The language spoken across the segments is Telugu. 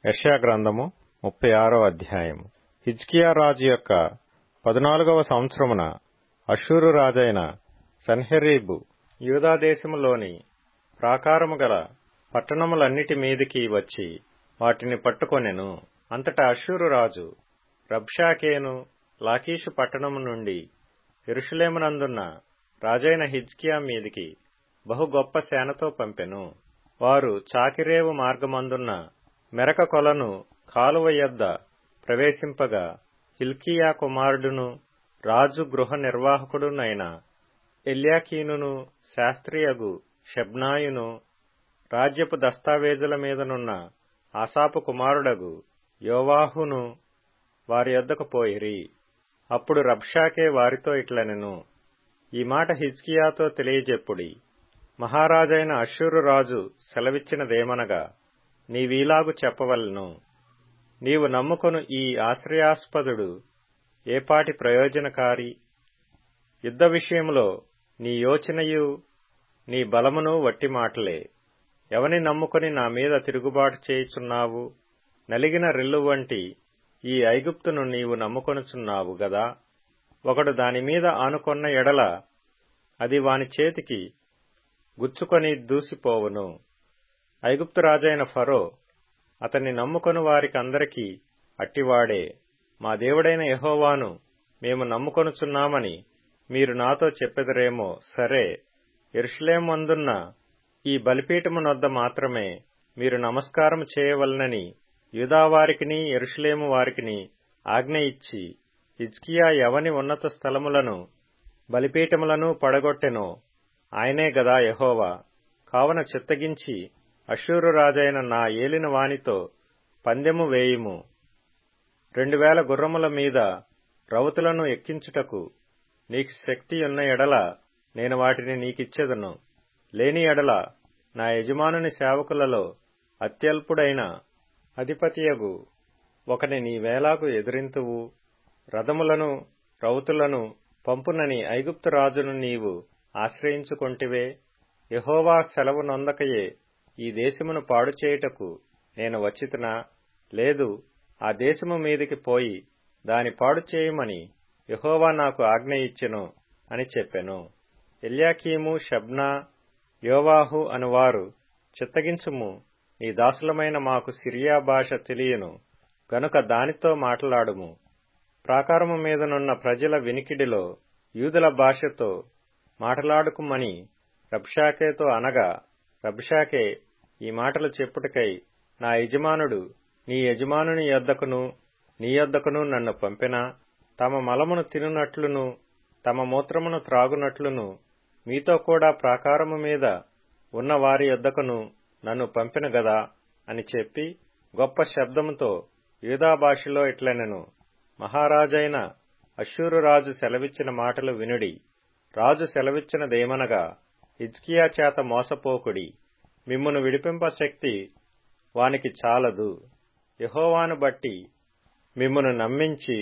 యెషయా గ్రంథము ముప్పై ఆరో అధ్యాయము హిజ్కియా రాజు యొక్క పదునాలుగవ సంవత్సరమున అషూరు రాజైన సన్హెరీబు యూదా దేశములోని ప్రాకారము గల పట్టణములన్నిటి మీదికి వచ్చి వాటిని పట్టుకొనెను అంతటా అషూరు రాజు రబ్షాకేను లాకీషు పట్టణము నుండి యెరూషలేమునందున్న రాజైన హిజ్కియా మీదికి బహు గొప్ప సేనతో పంపెను వారు చాకిరేవు మార్గమందున్న మెరక కొలను కాలువ యొద్ద ప్రవేశింపగా హిల్కీయా కుమారుడును రాజు గృహ నిర్వాహకుడునైన ఎల్యాకీనును శాస్త్రియగు షెబ్నాయును రాజ్యపు దస్తావేజుల మీదనున్న ఆసాపు కుమారుడగు యోవాహును వారి యొద్దకు పోయిరి అప్పుడు రబ్షాకే వారితో ఇట్లనెను ఈ మాట హిజ్కియాతో తెలియజెప్పుడి మహారాజైన అశ్షూరు రాజు సెలవిచ్చినదేమనగా నీవీలాగు చెప్పవలను నీవు నమ్ముకొను ఈ ఆశ్రయాస్పదుడు ఏపాటి ప్రయోజనకారి యుద్ధ విషయంలో నీ యోచనయు నీ బలమును వట్టి మాటలే ఎవని నమ్ముకొని నా మీద తిరుగుబాటు చేయుచున్నావు నలిగిన రెల్లు వంటి ఈ ఐగుప్తును నీవు నమ్ముకొనుచున్నావు గదా ఒకడు దానిమీద ఆనుకొన్న ఎడల అది వాని చేతికి గుచ్చుకొని దూసిపోవును ఐగుప్తు రాజైన ఫరో అతన్ని నమ్ముకొని వారికందరికీ అట్టివాడే మా దేవుడైన యహోవాను మేము నమ్ముకొనుచున్నామని మీరు నాతో చెప్పెదరేమో సరే ఎరుషలేమందున్న ఈ బలిపీఠమునొద్ద మాత్రమే మీరు నమస్కారం చేయవలనని యూదావారికిని ఎరుషలేము వారికిని ఆజ్ఞ ఇచ్చి హిజ్కియా ఎవని ఉన్నత స్థలములను బలిపీఠములను పడగొట్టెనో ఆయనే గదా యహోవా కావన చిత్తగించి అషూరు రాజైన నా ఏలిన వానితో పందెము వేయుము రెండు వేల గుర్రముల మీద రౌతులను ఎక్కించుటకు నీకు శక్తి ఉన్న ఎడల నేను వాటిని నీకిచ్చెదను లేని ఎడల నా యజమానుని సేవకులలో అత్యల్పుడైన అధిపతియగు ఒకని నీ వేలాకు ఎదిరింతువు రథములను రౌతులను పంపునని ఐగుప్తు రాజును నీవు ఆశ్రయించుకొంటివే యహోవా సెలవు నొందకయే ఈ దేశమును పాడు చేయుటకు నేను వచ్చితనా లేదు ఆ దేశము మీదికి పోయి దాని పాడు చేయమని యహోవా నాకు ఆజ్ఞ ఇచ్చెను అని చెప్పెను ఎల్యాకీము షబ్నా యోవాహు అనువారు చిత్తగించుము నీ దాసులమైన మాకు సిరియా భాష తెలియను గనుక దానితో మాట్లాడుము ప్రాకారము మీదనున్న ప్రజల వినికిడిలో యూదుల భాషతో మాట్లాడుకుమని రబ్షాకేతో అనగా రబ్షాకే ఈ మాటలు చెప్పుటకై నా యజమానుడు నీ యజమానుని యొద్దకును నీ యొద్దకును నన్ను పంపినా తమ మలమును తినునట్లును తమ మూత్రమును త్రాగునట్లును మీతో కూడా ప్రాకారము మీద ఉన్న వారి యొద్దకును నన్ను పంపిన గదా అని చెప్పి గొప్ప శబ్దముతో యూదా భాషలో ఇట్లనెను మహారాజైన అశ్షూరు రాజు సెలవిచ్చిన మాటలు వినుడి రాజు సెలవిచ్చినదేమనగా హిజ్కియా చేత మోసపోకుడి మిమ్మును విడిపింప శక్తి వానికి చాలదు యహోవాను బట్టి మిమ్మును నమ్మించి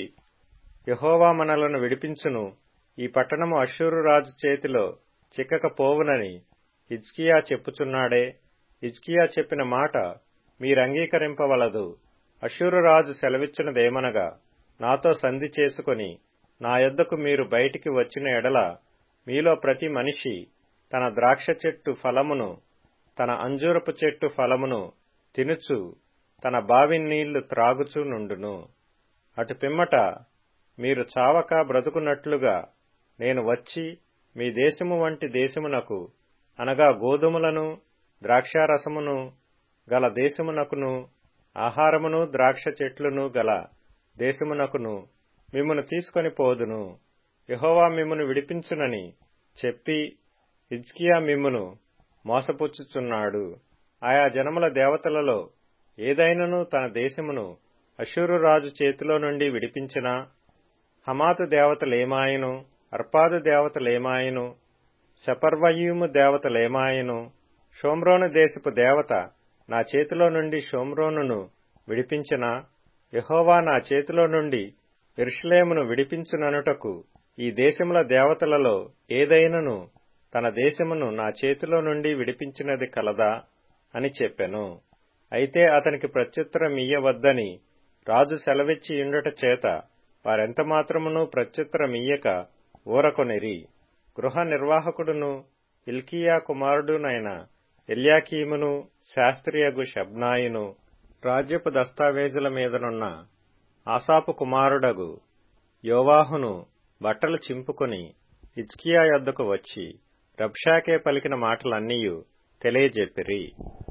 యహోవా మనలను విడిపించును ఈ పట్టణము అశ్షూరు రాజు చేతిలో చిక్కకపోవునని హిజ్కియా చెప్పుచున్నాడే హిజ్కియా చెప్పిన మాట మీరంగీకరింపవలదు అశ్షూరు రాజు సెలవిచ్చినదేమనగా నాతో సంధి చేసుకుని నా యొద్దకు మీరు బయటికి వచ్చిన ఎడల మీలో ప్రతి మనిషి తన ద్రాక్ష చెట్టు ఫలమును తన అంజూరపు చెట్టు ఫలమును తినుచు తన బావి నీళ్లు త్రాగుచూ నుండును అటు పిమ్మట మీరు చావక బ్రతుకున్నట్లుగా నేను వచ్చి మీ దేశము వంటి దేశమునకు అనగా గోధుమలను ద్రాక్షారసమును గల దేశమునకును ఆహారమును ద్రాక్ష చెట్లును గల దేశమునకును మిమ్మను తీసుకొని పోదును యహోవా మిమ్మను విడిపించునని చెప్పి హిజ్కియా మిమ్మును మోసపుచ్చుచున్నాడు ఆయా జనముల దేవతలలో ఏదైనను తన దేశమును అషూరు రాజు చేతిలో నుండి విడిపించినా హమాతు దేవతలేమాయను అర్పాదు దేవతలేమాయను శపర్వయూము దేవతలేమాయను షోమ్రోను దేశపు దేవత నా చేతిలో నుండి షోమ్రోనును విడిపించిన యహోవా నా చేతిలో నుండి ఇర్షలేమును విడిపించుననుటకు ఈ దేశముల దేవతలలో ఏదైనను తన దేశమును నా చేతిలో నుండి విడిపించినది కలదా అని చెప్పెను అయితే అతనికి ప్రత్యుత్తరమియ్యవద్దని రాజు సెలవిచ్చి ఇండుట చేత వారెంత మాత్రమును ప్రత్యుత్తరమియ్యక ఊరకొనిరి గృహ నిర్వాహకుడును ఇల్కియా కుమారుడునైన ఎల్యాకీమును శాస్త్రియగు షబ్నాయిను రాజ్యపు దస్తావేజుల మీదనున్న ఆసాపు కుమారుడగు యోవాహును బట్టలు చింపుకొని హిజ్కియా యొద్దకు వచ్చి రబ్షాకే పలికిన మాటలన్నీయు తెలియజెప్పిరి